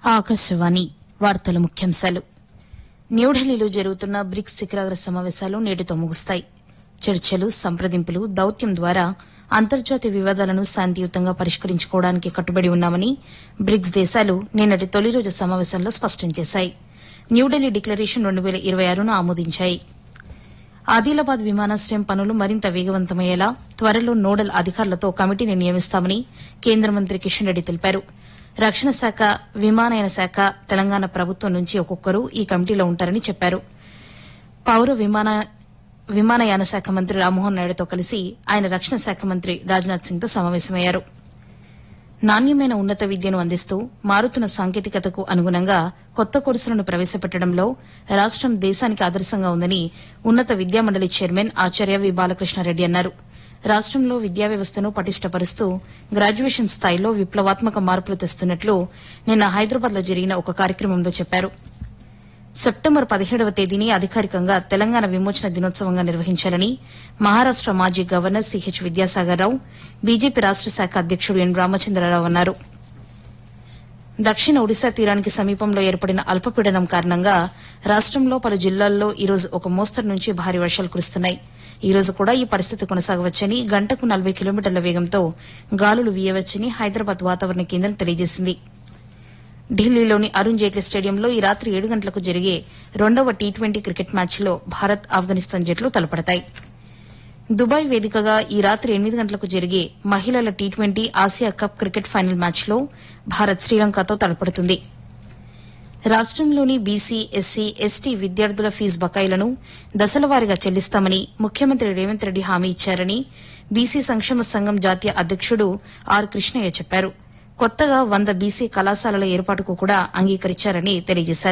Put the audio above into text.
ఆకాశవాణి వార్తల ముఖ్యాంశాలు న్యూఢిల్లీలో జరుగుతున్న బ్రిక్స్ శిఖరాగ్ర సమావేశాలు నేటితో ముగుస్తాయి చర్చలు సంప్రదింపులు దౌత్యం ద్వారా అంతర్జాతీయ వివాదాలను శాంతియుతంగా పరిష్కరించుకోవడానికి కట్టుబడి ఉన్నామని బ్రిక్స్ దేశాలు నిన్నటి తొలి రోజు సమావేశంలో స్పష్టం చేశాయి న్యూఢిల్లీ డిక్లరేషన్ రెండు వేల ఇరవై ఆరును ఆమోదించాయి ఆదిలాబాద్ విమానాశ్రయం పనులు మరింత వేగవంతమయ్యేలా త్వరలో నోడల్ అధికారులతో కమిటీని నియమిస్తామని కేంద్ర మంత్రి కిషన్ రెడ్డి తెలిపారు రక్షణ శాఖ విమానయాన శాఖ తెలంగాణ ప్రభుత్వం నుంచి ఒక్కొక్కరు ఈ కమిటీలో ఉంటారని చెప్పారు పౌర విమాన విమానయాన శాఖ మంత్రి రామ్మోహన్ నాయుడుతో కలిసి ఆయన రక్షణ శాఖ మంత్రి రాజ్నాథ్ సింగ్తో సమావేశమయ్యారు నాణ్యమైన ఉన్నత విద్యను అందిస్తూ మారుతున్న సాంకేతికతకు అనుగుణంగా కొత్త కోర్సులను ప్రవేశపెట్టడంలో రాష్టం దేశానికి ఆదర్శంగా ఉందని ఉన్నత విద్యామండలి చైర్మన్ ఆచార్య వి బాలకృష్ణారెడ్డి అన్నారు రాష్టంలో విద్యా వ్యవస్థను పటిష్టపరుస్తూ గ్రాడ్యుయేషన్ స్థాయిలో విప్లవాత్మక మార్పులు తెస్తున్నట్లు నిన్న హైదరాబాద్లో జరిగిన ఒక కార్యక్రమంలో చెప్పారు సెప్టెంబర్ పదిహేడవ తేదీని అధికారికంగా తెలంగాణ విమోచన దినోత్సవంగా నిర్వహించాలని మహారాష్ట మాజీ governor CH Vidyasagar Rao BJP రాష్ట శాఖ అధ్యకుడు ఎన్ రామచంద్రరావు అన్నారు దక్షిణ ఒడిశా తీరానికి సమీపంలో ఏర్పడిన అల్పపీడనం కారణంగా రాష్టంలో పలు జిల్లాల్లో ఈ రోజు ఒక మోస్తరు నుంచి భారీ వర్షాలు కురుస్తున్నాయి ఈ రోజు కూడా ఈ పరిస్థితి కొనసాగవచ్చని గంటకు నలభై కిలోమీటర్ల వేగంతో గాలులు వీయవచ్చని హైదరాబాద్ వాతావరణ కేంద్రం తెలియజేసింది ఢిల్లీలోని అరుణ్ జైట్లీ స్టేడియంలో ఈ రాత్రి ఏడు గంటలకు జరిగే రెండవ టీ ట్వంటీ క్రికెట్ మ్యాచ్లో భారత్ ఆఫ్ఘనిస్తాన్ జట్లు తలపడతాయి దుబాయ్ వేదికగా ఈ రాత్రి ఎనిమిది గంటలకు జరిగే మహిళల T twenty Asia cup cricket final మ్యాచ్లో భారత్ శ్రీలంకతో తలపడుతుంది రాష్టంలోని బీసీ ఎస్సీ ఎస్టీ విద్యార్థుల ఫీజు బకాయిలను దశలవారీగా చెల్లిస్తామని ముఖ్యమంత్రి రేవంత్ రెడ్డి హామీ ఇచ్చారని బీసీ సంక్షేమ సంఘం జాతీయ అధ్యకుడు ఆర్ కృష్ణయ్య చెప్పారు కొత్తగా వంద బీసీ కళాశాలల ఏర్పాటుకు కూడా అంగీకరించారని తెలియజేశారు